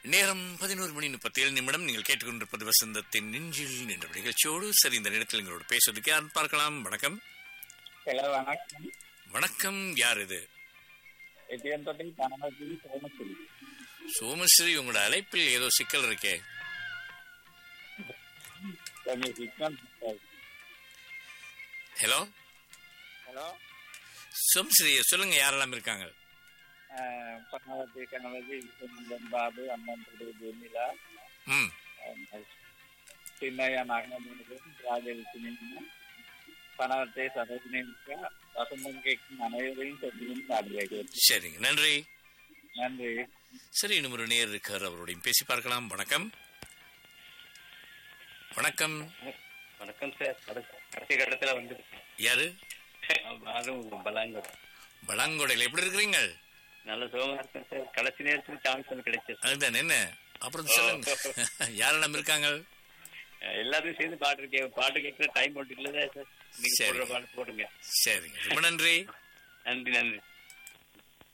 நேரம் பதினோரு மணி முப்பத்தி ஏழு நிமிடம் நீங்கள் கேட்டுக்கொண்டிருப்பது வசந்தத்தின் நெஞ்சில் என்ற நிகழ்ச்சியோடு சரி இந்த நேரத்தில் எங்களோட பேசுவதற்கு யார் பார்க்கலாம் வணக்கம் ஹலோ வணக்கம் வணக்கம் யார் இது எட்டிஎம் தொட்டி கணபதி சோமஸ்ரீ சோமஸ்ரீ உங்களோட அழைப்பில் ஏதோ சிக்கல் இருக்கே கொஞ்சம் சிக்னல் ஹலோ ஹலோ சோமஸ்ரீ சொல்லுங்க யாரெல்லாம் இருக்காங்க பணவதி கணபதி விஸ்வநந்தன் பாபு அம்மன் தொட்டி ஜெமிலா ம் சின்னையா நாகநந்தன் ராஜலட்சுமி பணவத்தை சரோஜினி வசந்தம் கேட்கும் அனைவரையும் தொட்டியும் பாடுகிறேன் சரிங்க நன்றி நன்றி சரி இன்னும் ஒரு நேர் இருக்கார் அவரோடையும் பேசி பார்க்கலாம் வணக்கம் வணக்கம் வணக்கம் சார் கடைசி- கடைசி கட்டத்துல வந்து யாரு அதுவும் பலாங்கோட பலாங்கோடையில் எப்படி இருக்கிறீங்க நல்ல சுகமா இருக்கேன் சார் கடைசி நேரத்துக்கு சான்ஸ் வந்து கிடைச்சது அதுதான் என்ன அப்புறம் சொல்லுங்க யாரெல்லாம் இருக்காங்க எல்லாத்தையும் சேர்ந்து பாட்டு இருக்கேன் பாட்டு கேட்கிற டைம் மட்டும் இல்லதா சார் நீங்க சரி. போடுற பாட்டு போடுங்க சரிங்க ரொம்ப நன்றி நன்றி நன்றி